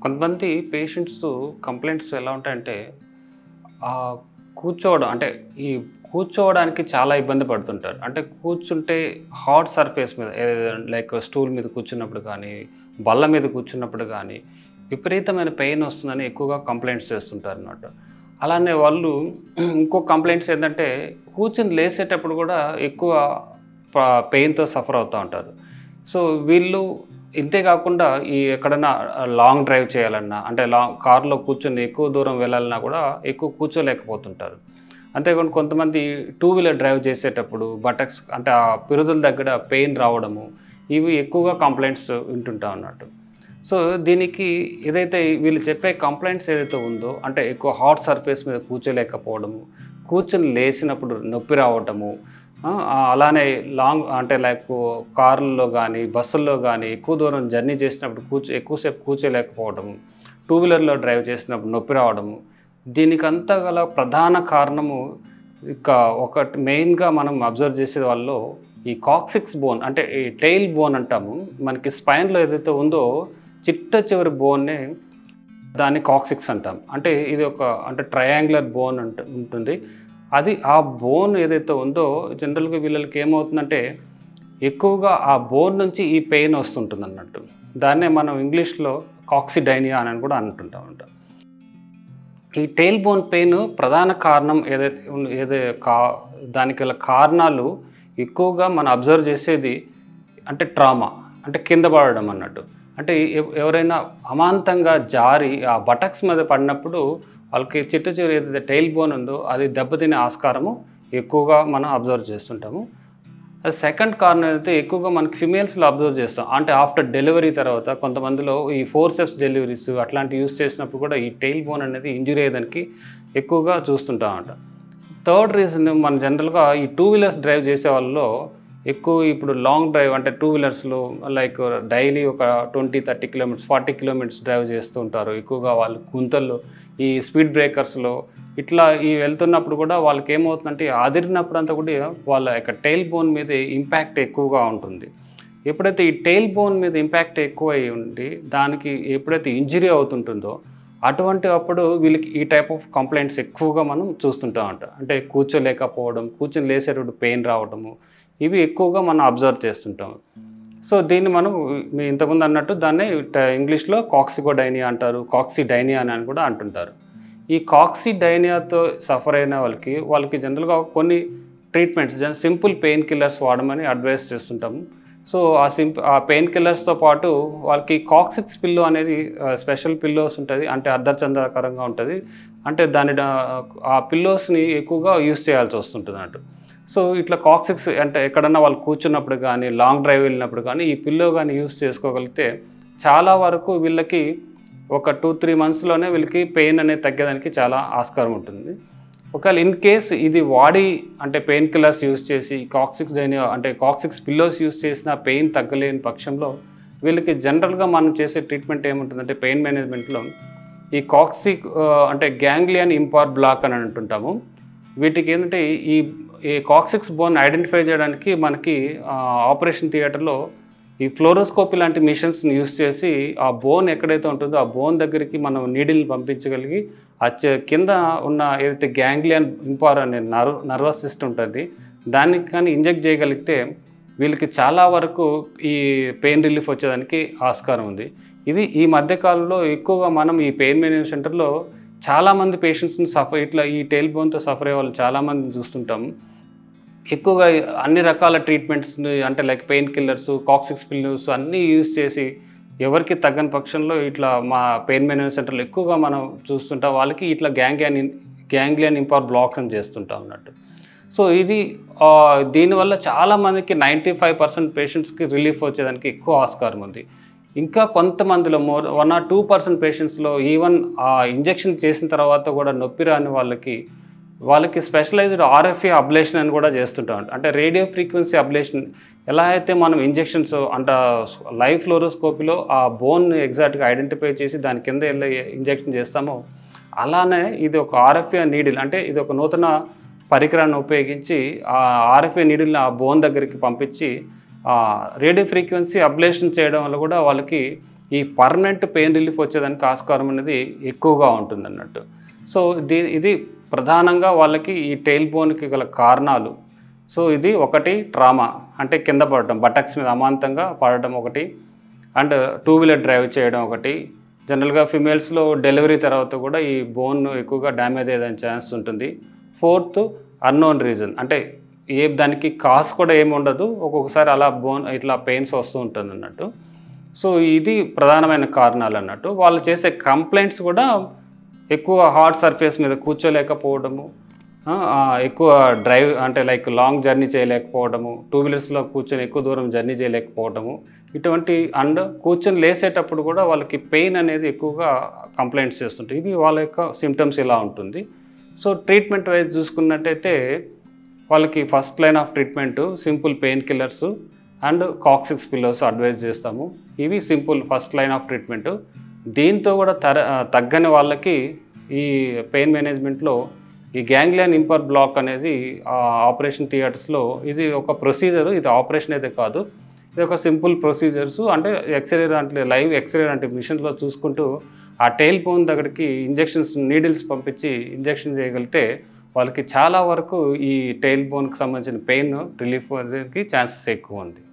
కొంతమంది patients complaints ఎలా ఉంటాయంటే ఆ, కూర్చోవడం అంటే ఈ కూర్చోవడానికి చాలా ఇబ్బంది పడుతుంటారు అంటే కూర్చుంటే హార్డ్ సర్ఫేస్ మీద లైక్ స్టూల్ మీద కూర్చున్నప్పుడు కానీ బల్ల మీద కూర్చున్నప్పుడు కానీ విపరీతమైన పెయిన్ వస్తుందని ఎక్కువగా కంప్లైంట్స్ చేస్తుంటారు అన్నమాట అలానే వాళ్ళు ఇంకో కంప్లైంట్స్ ఏంటంటే కూర్చుని లేసేటప్పుడు కూడా ఎక్కువ పెయిన్తో సఫర్ అవుతూ ఉంటారు సో వీళ్ళు ఇంతే కాకుండా ఈ ఎక్కడైనా లాంగ్ డ్రైవ్ చేయాలన్నా అంటే లాంగ్ కార్లో కూర్చొని ఎక్కువ దూరం వెళ్ళాలన్నా కూడా ఎక్కువ కూర్చోలేకపోతుంటారు అంతేకాకుండా కొంతమంది టూ వీలర్ డ్రైవ్ చేసేటప్పుడు బటక్స్ అంటే ఆ పిరుదుల దగ్గర పెయిన్ రావడము ఇవి ఎక్కువగా కంప్లైంట్స్ వింటుంటాం అన్నట్టు సో దీనికి ఏదైతే వీళ్ళు చెప్పే కంప్లైంట్స్ ఏదైతే ఉందో అంటే ఎక్కువ హాట్ సర్ఫేస్ మీద కూర్చోలేకపోవడము కూర్చొని లేచినప్పుడు నొప్పి రావటము ఆ, అలానే లాంగ్ అంటే లైక్ కార్లలో కానీ బస్సుల్లో కానీ ఎక్కువ దూరం జర్నీ చేసినప్పుడు కూర్చో ఎక్కువసేపు కూర్చోలేకపోవడము టూ వీలర్లో డ్రైవ్ చేసినప్పుడు నొప్పి రావడము దీనికంతా గల ప్రధాన కారణము ఇక ఒకటి మెయిన్గా మనం అబ్జర్వ్ చేసే వాళ్ళలో ఈ కాక్సిక్స్ బోన్ అంటే ఈ టెయిల్ బోన్ అంటాము మనకి స్పైన్లో ఏదైతే ఉందో చిట్ట చివరి బోన్నే దాన్ని కాక్సిక్స్ అంటాం అంటే ఇది ఒక అంటే ట్రయాంగులర్ బోన్ అంట ఉంటుంది అది ఆ బోన్ ఏదైతే ఉందో జనరల్గా వీళ్ళకి ఏమవుతుందంటే ఎక్కువగా ఆ బోన్ నుంచి ఈ పెయిన్ వస్తుంటుంది అన్నట్టు దాన్నే మనం ఇంగ్లీష్లో కాక్సిడైనియా అని కూడా అంటుంటాం అంట ఈ టెయిల్ బోన్ పెయిన్ ప్రధాన కారణం ఏదైతే ఉన్- ఏదే కా దానికి గల కారణాలు ఎక్కువగా మనం అబ్జర్వ్ చేసేది అంటే ట్రామా అంటే కింద పడడం అన్నట్టు అంటే ఎవ- ఎవరైనా అమాంతంగా జారి ఆ బటక్స్ మీద పడినప్పుడు వాళ్ళకి చిట్ట చివరి ఏదైతే టెయిల్ బోన్ ఉందో అది దెబ్బతినే ఆస్కారము ఎక్కువగా మనం అబ్జర్వ్ చేస్తుంటాము అది సెకండ్ కారణం అయితే ఎక్కువగా మనకి ఫిమేల్స్లో అబ్జర్వ్ చేస్తాం అంటే ఆఫ్టర్ డెలివరీ తర్వాత కొంతమందిలో ఈ ఫోర్ సెప్స్ డెలివరీస్ అట్లాంటి యూస్ చేసినప్పుడు కూడా ఈ టెయిల్ బోన్ అనేది ఇంజురీ అయ్యేదానికి ఎక్కువగా చూస్తుంటామంట థర్డ్ రీజన్ మన జనరల్గా ఈ టూ వీలర్స్ డ్రైవ్ చేసే వాళ్ళలో ఎక్కువ ఇప్పుడు లాంగ్ డ్రైవ్ అంటే టూ వీలర్స్లో లైక్ డైలీ ఒక twenty thirty kilometres forty kilometres drive చేస్తూ ఉంటారు ఎక్కువగా వాళ్ళు గుంతల్లో ఈ స్పీడ్ బ్రేకర్స్లో ఇట్లా ఈ వెళ్తున్నప్పుడు కూడా వాళ్ళకి ఏమవుతుందంటే అదిరినప్పుడు అంతా కూడా వాళ్ళ యొక్క టైల్ బోన్ మీద ఇంపాక్ట్ ఎక్కువగా ఉంటుంది ఎప్పుడైతే ఈ టైల్ బోన్ మీద ఇంపాక్ట్ ఎక్కువ అయి ఉండి దానికి ఎప్పుడైతే ఇంజరీ అవుతుంటుందో అటువంటి అప్పుడు వీళ్ళకి ఈ టైప్ ఆఫ్ కంప్లైంట్స్ ఎక్కువగా మనం చూస్తుంటాం అంట అంటే కూర్చోలేకపోవడం కూర్చొని లేసేటప్పుడు పెయిన్ రావడము ఇవి ఎక్కువగా మనం అబ్జర్వ్ చేస్తుంటాం సో దీన్ని మనం మీ ఇంతకుముందు అన్నట్టు దాన్ని ట- ఇంగ్లీష్లో కాక్సికోడైనియా అంటారు కాక్సిడైనియా అని కూడా అంటుంటారు ఈ కాక్సిడైనియాతో సఫర్ అయిన వాళ్ళకి వాళ్ళకి జనరల్గా కొన్ని ట్రీట్మెంట్స్ జన్ సింపుల్ పెయిన్ కిల్లర్స్ వాడమని అడ్వైస్ చేస్తుంటాము సో ఆ సింప్ ఆ పెయిన్ కిల్లర్స్తో పాటు వాళ్ళకి కాక్సిక్స్ పిల్లో అనేది స్పెషల్ పిల్లోస్ ఉంటుంది అంటే అర్ధచంద్రాకారంగా ఉంటుంది అంటే దాని డా- ఆ పిల్లోస్ని ఎక్కువగా యూస్ చేయాల్సి వస్తుంటుంది అన్నట్టు సో ఇట్లా కాక్సిక్స్ అంటే ఎక్కడన్నా వాళ్ళు కూర్చున్నప్పుడు కానీ లాంగ్ డ్రైవ్ వెళ్ళినప్పుడు కానీ ఈ పిల్లో కానీ యూస్ చేసుకోగలిగితే చాలా వరకు వీళ్ళకి ఒక టూ త్రీ మంత్స్లోనే వీళ్ళకి పెయిన్ అనేది తగ్గడానికి చాలా ఆస్కారం ఉంటుంది ఒకవేళ ఇన్ కేస్ ఇది వాడి అంటే పెయిన్ కిల్లర్స్ యూస్ చేసి కాక్సిక్స్ డైనియా అంటే కాక్సిక్స్ పిల్లోస్ యూస్ చేసిన పెయిన్ తగ్గలేని పక్షంలో వీళ్ళకి జనరల్గా మనం చేసే ట్రీట్మెంట్ ఏముంటుందంటే పెయిన్ మేనేజ్మెంట్లో ఈ కాక్సిక్ ఆ, అంటే గ్యాంగ్లియన్ ఇంపార్ బ్లాక్ అని అంటుంటాము వీటికి ఏంటంటే ఈ ఈ కాక్సిక్స్ బోన్ ఐడెంటిఫై చేయడానికి మనకి ఆ, ఆపరేషన్ థియేటర్లో ఈ ఫ్లోరోస్కోపీ లాంటి మిషన్స్ని యూస్ చేసి ఆ బోన్ ఎక్కడైతే ఉంటుందో ఆ బోన్ దగ్గరికి మనం నీడిల్ని పంపించగలిగి ఆ చె- కింద ఉన్న ఏదైతే గ్యాంగ్లియన్ ఇంపార్ అనే నర్వ్ నర్వస్ సిస్టమ్ ఉంటుంది దానికి కానీ ఇంజెక్ట్ చేయగలిగితే వీళ్ళకి చాలా వరకు ఈ పెయిన్ రిలీఫ్ వచ్చేదానికి ఆస్కారం ఉంది ఇది ఈ మధ్యకాలంలో ఎక్కువగా మనం ఈ పెయిన్ మేనేజ్మెంట్ సెంటర్లో చాలామంది పేషెంట్స్ని సఫర్ ఇట్లా ఈ టెయిల్ బోన్తో సఫర్ అయ్యే వాళ్ళు చాలామంది చూస్తుంటాం ఎక్కువగా అన్ని రకాల ట్రీట్మెంట్స్ని అంటే like pain killers coccyx pillows అన్నీ యూజ్ చేసి ఎవరికి తగ్గని పక్షంలో ఇట్లా మా పెయిన్ మేనేజ్మెంట్ సెంటర్లో ఎక్కువగా మనం చూస్తుంటాం వాళ్ళకి ఇట్లా గ్యాంగ్లియన్ గ్యాంగ్లియన్ ఇంపార్ బ్లాక్స్ అని చేస్తుంటాం అన్నట్టు సో ఇది ఆ, దీనివల్ల చాలామందికి నైంటీ ఫైవ్ పర్సెంట్ పేషెంట్స్కి రిలీఫ్ వచ్చేదానికి ఎక్కువ ఆస్కారం ఉంది ఇంకా కొంతమందిలో more one or two percent పేషెంట్స్లో ఈవెన్ ఆ ఇంజెక్షన్ చేసిన తర్వాత కూడా నొప్పి రాని వాళ్ళకి వాళ్ళకి స్పెషలైజ్డ్ ఆర్ఎఫ్ఏ అబ్లేషన్ అని కూడా చేస్తుంటాం అంటే రేడియో ఫ్రీక్వెన్సీ అబ్లేషన్ ఎలా అయితే మనం ఇంజెక్షన్స్ అంటే లైవ్ ఫ్లోరోస్కోపీలో ఆ బోన్ ఎగ్జాక్ట్గా ఐడెంటిఫై చేసి దాని కింద వెళ్ళి ఇంజెక్షన్ చేస్తామో అలానే ఇది ఒక ఆర్ఎఫ్ఏ నీడిల్ అంటే ఇది ఒక నూతన పరికరాన్ని ఉపయోగించి ఆ ఆర్ఎఫ్ఏ నీడిల్ని ఆ బోన్ దగ్గరికి పంపించి రేడియో ఫ్రీక్వెన్సీ అబ్లేషన్ చేయడం వల్ల కూడా వాళ్ళకి ఈ పర్మనెంట్ పెయిన్ రిలీఫ్ వచ్చేదానికి ఆస్కారం అనేది ఎక్కువగా ఉంటుంది అన్నట్టు సో దీ ఇది ప్రధానంగా వాళ్ళకి ఈ టెయిల్ బోన్కి గల కారణాలు సో ఇది ఒకటి ట్రామా అంటే కింద పడటం బటక్స్ మీద అమాంతంగా పడటం ఒకటి అండ్ టూ వీలర్ డ్రైవ్ చేయడం ఒకటి జనరల్గా ఫిమేల్స్లో డెలివరీ తర్వాత కూడా ఈ బోన్ ఎక్కువగా డ్యామేజ్ అయ్యేదాని ఛాన్స్ ఉంటుంది ఫోర్త్ అన్నోన్ రీజన్ అంటే ఏ దానికి కాస్ కూడా ఏమి ఉండదు ఒక్కొక్కసారి అలా బోన్ ఇట్లా పెయిన్స్ వస్తూ ఉంటుంది అన్నట్టు సో ఇది ప్రధానమైన కారణాలు అన్నట్టు వాళ్ళు చేసే కంప్లైంట్స్ కూడా ఎక్కువ హార్డ్ సర్ఫేస్ మీద కూర్చోలేకపోవడము ఆ, ఆ, ఎక్కువ డ్రైవ్ అంటే లైక్ లాంగ్ జర్నీ చేయలేకపోవడము టూ వీలర్స్లో కూర్చొని ఎక్కువ దూరం జర్నీ చేయలేకపోవడము ఇటువంటి అండ్ కూర్చొని లేసేటప్పుడు కూడా వాళ్ళకి పెయిన్ అనేది ఎక్కువగా కంప్లైంట్స్ చేస్తుంటాయి ఇవి వాళ్ళ యొక్క సిమ్టమ్స్ ఇలా ఉంటుంది సో ట్రీట్మెంట్ వైజ్ చూసుకున్నట్టయితే వాళ్ళకి first line of treatment simple pain killers and coccyx pillows advise చేస్తాము ఇవి simple first line of treatment దీంతో కూడా తర తగ్గని వాళ్ళకి ఈ పెయిన్ మేనేజ్మెంట్లో ఈ గ్యాంగ్లియన్ ఇంపర్ బ్లాక్ అనేది ఆ ఆపరేషన్ థియేటర్స్లో ఇది ఒక ప్రొసీజర్ ఇది ఆపరేషన్ అయితే కాదు ఇది ఒక సింపుల్ ప్రొసీజర్స్ అంటే ఎక్స్రే అంటే లైవ్ ఎక్స్రే అంటే మిషన్లో చూసుకుంటూ ఆ టైల్ బోన్ దగ్గరికి ఇంజెక్షన్స్ నీడిల్స్ పంపించి ఇంజెక్షన్ చేయగలిగితే వాళ్ళకి చాలా వరకు ఈ టైల్ బోన్కి సంబంధించిన పెయిన్ రిలీఫ్ అనేది ఛాన్సెస్ ఎక్కువ ఉంది